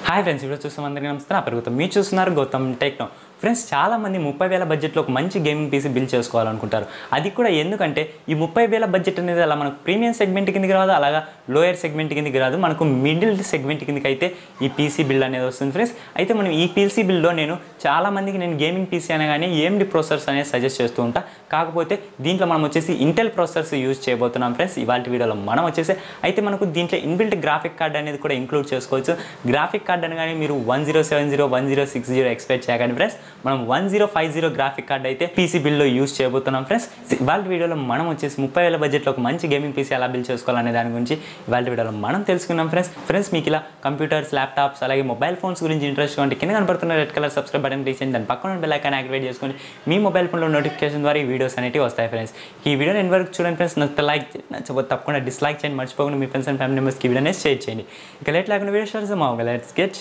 hi friends ఇప్పుడు చూస్తాం అందరికీ నమస్తే నా పేరు గౌతమ్ మీరు చూస్తున్నారు గౌతమ్ టెక్నో ఫ్రెండ్స్ చాలా మంది ముప్పై వేల బడ్జెట్లో ఒక మంచి గేమింగ్ పీసీ బిల్డ్ చేసుకోవాలనుకుంటారు అది కూడా ఎందుకంటే ఈ ముప్పై వేల బడ్జెట్ అనేది అలా మనకు ప్రీమియం సెగ్మెంట్ కిందకి రాదు అలాగా లోయర్ సెగ్మెంట్ కిందకి రాదు మనకు మిడిల్ సెగ్మెంట్ కిందకి అయితే ఈ పీసీ బిల్డ్ అనేది వస్తుంది ఫ్రెండ్స్ అయితే మనం ఈ పీసీ బిల్డ్లో నేను చాలా మందికి నేను గేమింగ్ పీసీ అనగానే ఏఎండి ప్రాసెసర్స్ అనేది సజెస్ట్ చేస్తూ ఉంటా కాకపోతే దీంట్లో మనం వచ్చేసి ఇంటెల్ ప్రాసెసర్స్ యూజ్ చేయబోతున్నాం ఫ్రెండ్స్ ఇవాళ వీడియోలో మనం వచ్చేసి అయితే మనకు దీంట్లో ఇన్బిల్ట్ గ్రాఫిక్ కార్డ్ అనేది కూడా ఇంక్లూడ్ చేసుకోవచ్చు గ్రాఫిక్ కార్డ్ అనగానే మీరు one zero seven zero one zero six zero expect చేయకండి ఫ్రెండ్స్ మనం one zero five zero graphic card అయితే పీసీ బిల్లో యూజ్ చేయబోతున్నాం ఫ్రెండ్స్ ఇవాళ వీడియోలో మనం వచ్చేసి ముప్పై వేల బడ్జెట్లో ఒక మంచి గేమింగ్ పీసీ ఎలా బిల్డ్ చేసుకోవాలనే దాని గురించి ఇవాళ వీడియోలో మనం తెలుసుకున్నాం ఫ్రెండ్స్ ఫ్రెండ్స్ మీకు ఇలా కంప్యూటర్స్ ల్యాప్టాప్స్ అలాగే మొబైల్ ఫోన్స్ గురించి ఇంట్రెస్ట్ ఉంటే కింద కనపడుతున్న red colour subscribe button click చేయండి దాని పక్కన బెల్ ఐకాన్ యాక్టివేట్ చేసుకోండి మీ మొబైల్ ఫోన్లో నోటిఫికేషన్ ద్వారా ఈ వీడియోస్ అనేవి వస్తాయి ఫ్రెండ్స్ ఈ వీడియో నేను వరకు చూడండి ఫ్రెండ్స్ నచ్చితే లైక్ నచ్చకపోతే తప్పకుండా డిస్లైక్ చేయండి మర్చిపోకుండా మీ ఫ్రెండ్స్ అండ్ ఫ్యామిలీ మెంబర్స్కి వీడియో అనేది షేర్ చేయండి ఇక లేట్ లేకుండా వీడియో షేర్ చేద్దాం లెట్స్ గెట్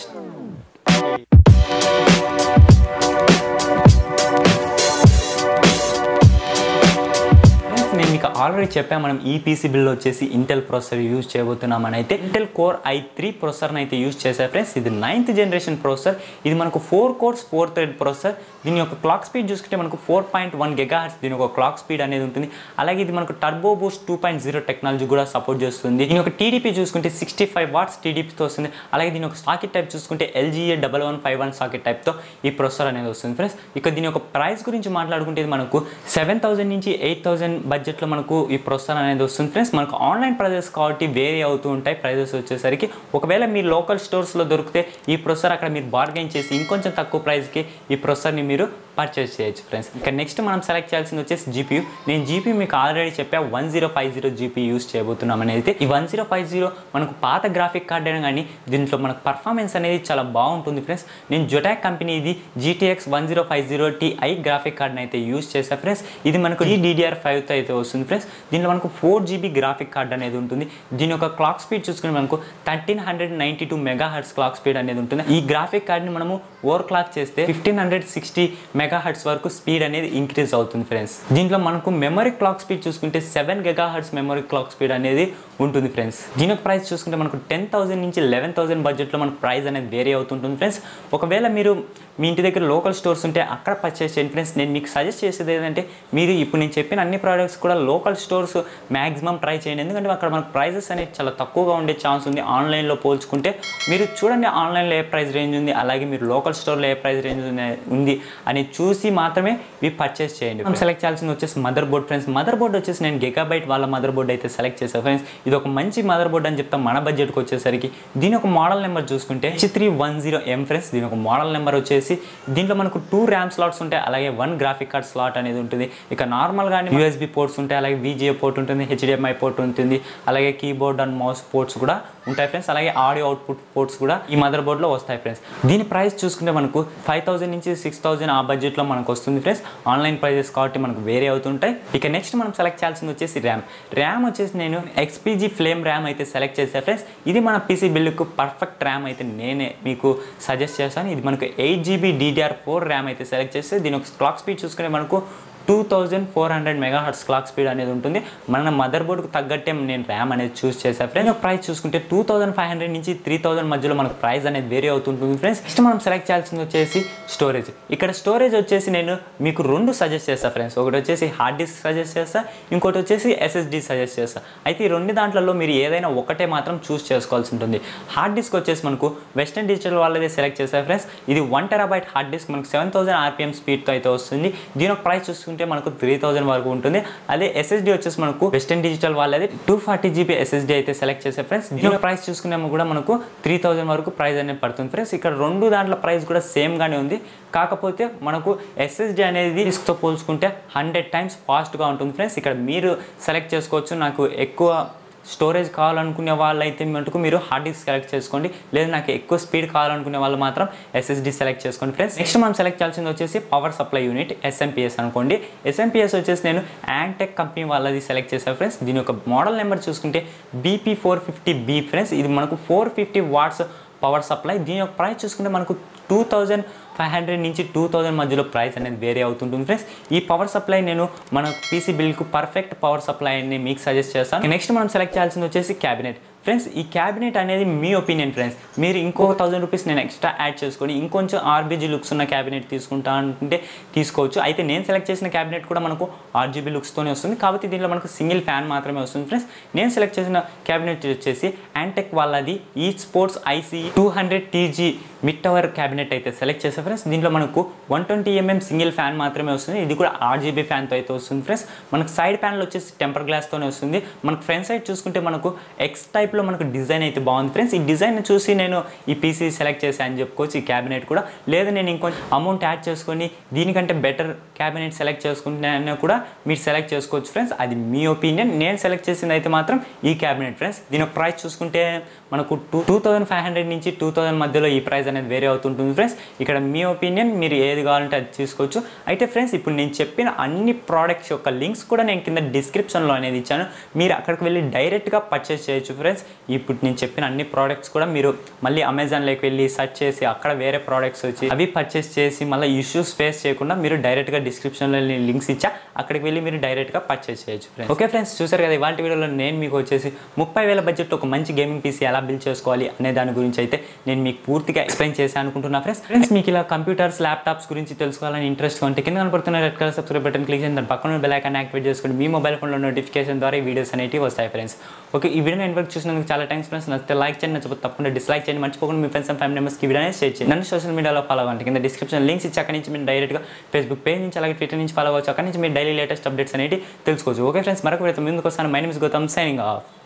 ఫ్రెండ్స్, నేను మీకు ఆల్రెడీ చెప్పా మనం ఈ పీసీ బిల్ వచ్చేసి ఇంటెల్ ప్రాసెసర్ యూజ్ చేయబోతున్నామని అయితే ఇంటెల్ కోర్ ఐ త్రీ ప్రాసెసర్ని అయితే యూజ్ చేసా ఫ్రెండ్స్ ఇది నైన్త్ జనరేషన్ ప్రాసెసర్ ఇది మనకు four cores four thread processor దీని యొక్క క్లాక్ స్పీడ్ చూసుకుంటే మనకు four point one giga hertz దీని ఒక క్లాక్ స్పీడ్ అనేది ఉంటుంది అలాగే ఇది మనకు turbo boost two point zero technology కూడా సపోర్ట్ చేస్తుంది దీని యొక్క టీడీపీ చూసుకుంటే సిక్స్టీ ఫైవ్ వాట్స్ టీడీపీతో వస్తుంది అలాగే దీని ఒక సాకెట్ టైప్ చూసుకుంటే LGA double one five one socket టైప్తో ఈ ప్రాసెసర్ అనేది వస్తుంది ఫ్రెండ్స్ ఇక దీని యొక్క ప్రైస్ గురించి మాట్లాడుకుంటే ఇది మనకు సెవెన్ థౌసండ్ నుంచి ఎయిట్ థౌసండ్ బడ్జెట్లో మనకు ఈ ప్రొసెసర్ అనేది వస్తుంది ఫ్రెండ్స్ మనకు ఆన్లైన్ ప్రైజెస్ కాబట్టి వేరీ అవుతూ ఉంటాయి ప్రైజెస్ వచ్చేసరికి ఒకవేళ మీరు లోకల్ స్టోర్స్లో దొరికితే ఈ ప్రొసెసర్ అక్కడ మీరు బార్గెన్ చేసి ఇంకొంచెం తక్కువ ప్రైస్కి ఈ ప్రొసెసర్ని మీరు పర్చేస్ చేయొచ్చు ఫ్రెండ్స్ ఇక నెక్స్ట్ మనం సెలెక్ట్ చేయాల్సింది వచ్చేసి జీపీయూ నేను జీపీ మీకు ఆల్రెడీ చెప్పా one zero five zero GP use చేయబోతున్నాం అనేది అయితే ఈ వన్ జీరో ఫైవ్ జీరో మనకు పాత గ్రాఫిక్ కార్డ్ అయినా కానీ దీంట్లో మనకు పర్ఫార్మెన్స్ అనేది చాలా బాగుంటుంది ఫ్రెండ్స్ నేను జొటాక్ కంపెనీ ఇది GTX one zero five zero Ti graphic కార్డ్ని అయితే యూస్ చేసా ఫ్రెండ్స్ ఇది మనకు ఈ డీడీఆర్ ఫైవ్తో అయితే వస్తుంది ఫ్రెండ్స్ దీంట్లో మనకు ఫోర్ జీబీ గ్రాఫిక్ కార్డ్ అనేది ఉంటుంది దీని యొక్క క్లాక్ స్పీడ్ చూసుకుని మనకు thirteen hundred ninety two mega hertz clock speed అనేది ఉంటుంది ఈ గ్రాఫిక్ కార్డ్ని మనము ఓవర్ క్లాక్ చేస్తే fifteen hundred sixty mega hertz వరకు స్పీడ్ అనేది ఇంక్రీజ్ అవుతుంది ఫ్రెండ్స్ దీంట్లో మనకు మెమరీ క్లాక్ స్పీడ్ చూసుకుంటే seven giga hertz memory clock speed అనేది ఉంటుంది ఫ్రెండ్స్ దీని యొక్క ప్రైస్ చూసుకుంటే మనకు టెన్ థౌసండ్ నుంచి లెవెన్ థౌసండ్ బడ్జెట్లో మనకు ప్రైస్ అనేది వేరే అవుతుంటుంది ఫ్రెండ్స్ ఒకవేళ మీరు మీ ఇంటి దగ్గర లోకల్ స్టోర్స్ ఉంటే అక్కడ పర్చేస్ చేయండి ఫ్రెండ్స్ నేను మీకు సజెస్ట్ చేసేది ఏంటంటే మీరు ఇప్పుడు నేను చెప్పిన అన్ని ప్రోడక్ట్స్ కూడా లోకల్ స్టోర్స్ మ్యాక్సిమం ట్రై చేయండి ఎందుకంటే అక్కడ మనకు ప్రైజెస్ అనేది చాలా తక్కువగా ఉండే ఛాన్స్ ఉంది ఆన్లైన్లో పోల్చుకుంటే మీరు చూడండి ఆన్లైన్లో ఏ ప్రైస్ రేంజ్ ఉంది అలాగే మీరు లోకల్ స్టోర్లో ఏ ప్రైస్ రేంజ్ ఉంది అని చూసి మాత్రమే ఇవి పర్చేస్ చేయండి మనం సెలెక్ట్ చేయాల్సింది వచ్చేసి mother board friends mother board వచ్చేసి నేను గిగాబైట్ వాళ్ళ మదర్ బోర్డ్ అయితే సెలెక్ట్ చేశాను ఫ్రెండ్స్ ఇది ఒక మంచి మదర్ బోర్డ్ అని చెప్తాం మన బడ్జెట్కి వచ్చేసరికి దీని ఒక మోడల్ నెంబర్ చూసుకుంటే H three one zero M friends దీని ఒక మోడల్ నెంబర్ వచ్చేసి దీంట్లో మనకు టూ ర్యామ్ స్లాట్స్ ఉంటాయి అలాగే వన్ గ్రాఫిక్ కార్డ్ స్లాట్ అనేది ఉంటుంది ఇక నార్మల్గానే యూఎస్బి పోర్ట్స్ ఉంటాయి అలాగే విజిఏ పోర్ట్ ఉంటుంది హెచ్డిఎంఐ పోర్ట్ ఉంటుంది అలాగే కీబోర్డ్ అండ్ మౌస్ పోర్ట్స్ కూడా ఉంటాయి ఫ్రెండ్స్ అలాగే ఆడియో అవుట్పుట్ పోర్ట్స్ కూడా ఈ మదర్ బోర్డ్లో వస్తాయి ఫ్రెండ్స్ దీని ప్రైస్ చూసుకుంటే మనకు ఫైవ్ థౌసండ్ నుంచి సిక్స్ థౌసండ్ ఆ బడ్జెట్లో మనకు వస్తుంది ఫ్రెండ్స్ ఆన్లైన్ ప్రైజెస్ కాబట్టి మనకు వేరే అవుతుంటాయి ఇక నెక్స్ట్ మనం సెలెక్ట్ చేయాల్సింది వచ్చేసి ర్యామ్ ర్యామ్ వచ్చేసి నేను ఎక్స్పీజీ ఫ్లేమ్ ర్యామ్ అయితే సెలెక్ట్ చేశాను ఫ్రెండ్స్ ఇది మన పీసీ బిల్డ్కు పర్ఫెక్ట్ ర్యామ్ అయితే నేనే మీకు సజెస్ట్ చేస్తాను ఇది మనకు eight GB DDR four RAM అయితే సెలెక్ట్ చేస్తే దీని ఒక క్లాక్ స్పీడ్ చూసుకుంటే మనకు two thousand four hundred mega hertz clock speed అనేది ఉంటుంది మన మదర్ బోర్డ్కి తగ్గట్టే నేను ర్యామ్ అనేది చూస్ చేశాను ఫ్రెండ్స్ ప్రైస్ చూసుకుంటే టూ థౌసండ్ ఫైవ్ హండ్రెడ్ నుంచి త్రీ థౌసండ్ మధ్యలో మనకు ప్రైస్ అనేది వేరే అవుతుంటుంది ఫ్రెండ్స్ నెక్స్ట్ మనం సెలెక్ట్ చేయాల్సింది వచ్చేసి స్టోరేజ్ ఇక్కడ స్టోరేజ్ వచ్చేసి నేను మీకు రెండు సజెస్ట్ చేస్తాను ఫ్రెండ్స్ ఒకటి వచ్చేసి హార్డ్ డిస్క్ సజెస్ట్ చేస్తా ఇంకోటి వచ్చేసి ఎస్ఎస్డి సజెస్ట్ చేస్తా అయితే ఈ రెండు దాంట్లలో మీరు ఏదైనా ఒకటే మాత్రం చూస్ చేసుకోవాల్సి ఉంటుంది హార్డ్ డిస్క్ వచ్చేసి మనకు వెస్టర్న్ డిజిటల్ వాళ్ళదే సెలెక్ట్ చేశారు ఫ్రెండ్స్ ఇది వన్ టెరాబైట్ హార్డ్ డిస్క్ మనకు సెవెన్ థౌసండ్ ఆర్పిఎం స్పీడ్తో అయితే వస్తుంది దీని ఒక ప్రైస్ చూసుకుంటే మనకు త్రీ థౌసండ్ వరకు ఉంటుంది అదే ఎస్ఎస్డి వచ్చేసి మనకు వెస్టర్న్ డిజిటల్ వాళ్ళది టూ ఫార్టీ జీబీ ఎస్ఎస్డి అయితే సెలెక్ట్ చేసే ఫ్రెండ్స్ దీని ప్రైస్ చూసుకునేమో కూడా మనకు త్రీ థౌసండ్ వరకు ప్రైస్ అనేది పడుతుంది ఫ్రెండ్స్ ఇక్కడ రెండు దాంట్లో ప్రైస్ కూడా సేమ్ గానే ఉంది కాకపోతే మనకు ఎస్ఎస్డి అనేది డిస్క్తో పోల్చుకుంటే హండ్రెడ్ టైమ్స్ ఫాస్ట్గా ఉంటుంది ఫ్రెండ్స్ ఇక్కడ మీరు సెలెక్ట్ చేసుకోవచ్చు నాకు ఎక్కువ స్టోరేజ్ కావాలనుకునే వాళ్ళైతే మటుకు మీరు హార్డ్ డిస్క్ సెలెక్ట్ చేసుకోండి లేదా నాకు ఎక్కువ స్పీడ్ కావాలనుకునే వాళ్ళు మాత్రం ఎస్ఎస్డి సెలెక్ట్ చేసుకోండి ఫ్రెండ్స్ నెక్స్ట్ మనం సెలెక్ట్ చేయాల్సింది వచ్చేసి పవర్ సప్లై యూనిట్ ఎస్ఎంపిఎస్ అనుకోండి ఎస్ఎంపిఎస్ వచ్చేసి నేను యాంటెక్ కంపెనీ వాళ్ళది సెలెక్ట్ చేశాను ఫ్రెండ్స్ దీని యొక్క మోడల్ నెంబర్ చూసుకుంటే BP four fifty B friends ఇది మనకు four fifty watts power supply దీని యొక్క ప్రైస్ చూసుకుంటే మనకు టూ థౌజండ్ ఫైవ్ హండ్రెడ్ నుంచి టూ థౌజండ్ మధ్యలో ప్రైస్ అనేది వేరే అవుతుంటుంది ఫ్రెండ్స్ ఈ పవర్ సప్లై నేను మన పీసీ బిల్కు పర్ఫెక్ట్ పవర్ సప్లై అని మీకు సజెస్ట్ చేస్తాను నెక్స్ట్ మనం సెలెక్ట్ చేయాల్సింది వచ్చేసి క్యాబినెట్ ఫ్రెండ్స్ ఈ క్యాబినెట్ అనేది మీ ఒపీనియన్ ఫ్రెండ్స్ మీరు ఇంకో థౌసండ్ రూపీస్ నేను ఎక్స్ట్రా యాడ్ చేసుకొని ఇంకొంచెం ఆర్బీజీ లుక్స్ ఉన్న క్యాబినెట్ తీసుకుంటా అంటే తీసుకోవచ్చు అయితే నేను సెలెక్ట్ చేసిన క్యాబినెట్ కూడా మనకు ఆర్జీబీ లుక్స్తోనే వస్తుంది కాబట్టి దీంట్లో మనకు సింగిల్ ఫ్యాన్ మాత్రమే వస్తుంది ఫ్రెండ్స్ నేను సెలెక్ట్ చేసిన క్యాబినెట్ వచ్చేసి యాంటెక్ వాళ్ళది ఈ sports IC two hundred TG mid tower cabinet అయితే సెలెక్ట్ చేసే ఫ్రెండ్స్ దీంట్లో మనకు one twenty mm single fan మాత్రమే వస్తుంది ఇది కూడా ఆర్జీబీ ఫ్యాన్తో అయితే వస్తుంది ఫ్రెండ్స్ మనకు సైడ్ ప్యానల్ వచ్చేసి టెంపర్ గ్లాస్తోనే వస్తుంది మనకు ఫ్రంట్ సైడ్ చూసుకుంటే మనకు ఎక్స్ టైప్లో మనకు డిజైన్ అయితే బాగుంది ఫ్రెండ్స్ ఈ డిజైన్ చూసి నేను ఈ పీసీ సెలెక్ట్ చేశాను అని చెప్పుకోవచ్చు ఈ క్యాబినెట్ కూడా లేదు నేను ఇంకొంచెం అమౌంట్ యాడ్ చేసుకొని దీనికంటే బెటర్ క్యాబినెట్ సెలెక్ట్ చేసుకుంటే కూడా మీరు సెలెక్ట్ చేసుకోవచ్చు ఫ్రెండ్స్ అది మీ ఒపీనియన్ నేను సెలెక్ట్ చేసింది అయితే మాత్రం ఈ క్యాబినెట్ ఫ్రెండ్స్ దీని యొక్క ప్రైస్ చూసుకుంటే మనకు two two thousand five hundred నుంచి టూ థౌసండ్ మధ్యలో ఈ ప్రైస్ అనేది వేరే అవుతుంటుంది ఫ్రెండ్స్ ఇక్కడ మీ ఒపీనియన్ మీరు ఏది కావాలంటే అది తీసుకోవచ్చు అయితే ఫ్రెండ్స్ ఇప్పుడు నేను చెప్పిన అన్ని ప్రోడక్ట్స్ యొక్క లింక్స్ కూడా నేను కింద డిస్క్రిప్షన్లో అనేది ఇచ్చాను మీరు అక్కడికి వెళ్ళి డైరెక్ట్గా పర్చేస్ చేయొచ్చు ఫ్రెండ్స్ ఇప్పుడు నేను చెప్పిన అన్ని ప్రోడక్ట్స్ కూడా మీరు మళ్ళీ అమెజాన్లోకి వెళ్ళి సెర్చ్ చేసి అక్కడ వేరే ప్రోడక్ట్స్ వచ్చి అవి పర్చేస్ చేసి మళ్ళీ ఇష్యూస్ ఫేస్ చేయకుండా మీరు డైరెక్ట్గా డిస్క్రిప్షన్లో లింక్స్ ఇచ్చా అక్కడికి వెళ్ళి మీరు డైరెక్ట్గా పర్చేస్ చేయొచ్చు ఫ్రెండ్స్ ఓకే ఫ్రెండ్స్ చూసారు కదా ఇవాళ వీడియోలో నేను మీకు వచ్చేసి ముప్పై వేల బడ్జెట్ ఒక మంచి గేమింగ్ పీసీ ఎలా బిల్డ్ చేసుకోవాలి అనే దాని గురించి అయితే నేను మీకు పూర్తిగా ఎక్స్ప్లెయిన్ చేశాను అనుకుంటున్నా ఫ్రెండ్స్ ఫ్రెండ్స్ మీకు ఇలా కంప్యూటర్స్ ల్యాప్టాప్స్ గురించి తెలుసుకోవాలని ఇంట్రెస్ట్ ఉంటే కింద కనపడుతున్న red colour subscribe button click చేసి దాని పక్కన బెల్ ఐకాన్ యాక్టివేట్ చేసుకుని మీ మొబైల్ ఫోన్లో నోటిఫికేషన్ ద్వారా ఈ వీడియోస్ అనేవి వస్తాయి ఫ్రెండ్స్ ఓకే ఈ వీడియో నేను చూసినందుకు చాలా థ్యాంక్స్ ఫ్రెండ్స్ నచ్చితే లైక్ చేయండి నచ్చకపోతే తప్పకుండా డిస్లైక్ చేయండి మర్చిపోకుండా మీ ఫ్రెండ్స్ అండ్ ఫ్యామిలీ మెంబర్స్కి వీడియో అనేది షేర్ చేయండి నన్ను సోషల్ మీడియాలో ఫాలో అవ్వండి కింద డిస్క్రిప్షన్ లింక్స్ ఇచ్చి అక్కడి నుంచి మీరు డైరెక్ట్గా ఫేస్బుక్ పేజ్ నుంచి అలాగే ట్విట్టర్ నుంచి ఫాలో అవ్వచ్చు అక్కడి నుంచి మీరు డైలీ లేటెస్ట్ అప్డేట్స్ అనేవి తెలుసుకోవచ్చు ఓకే ఫ్రెండ్స్ మరొక విడత ముందుకు వస్తాను my name's Gautam signing of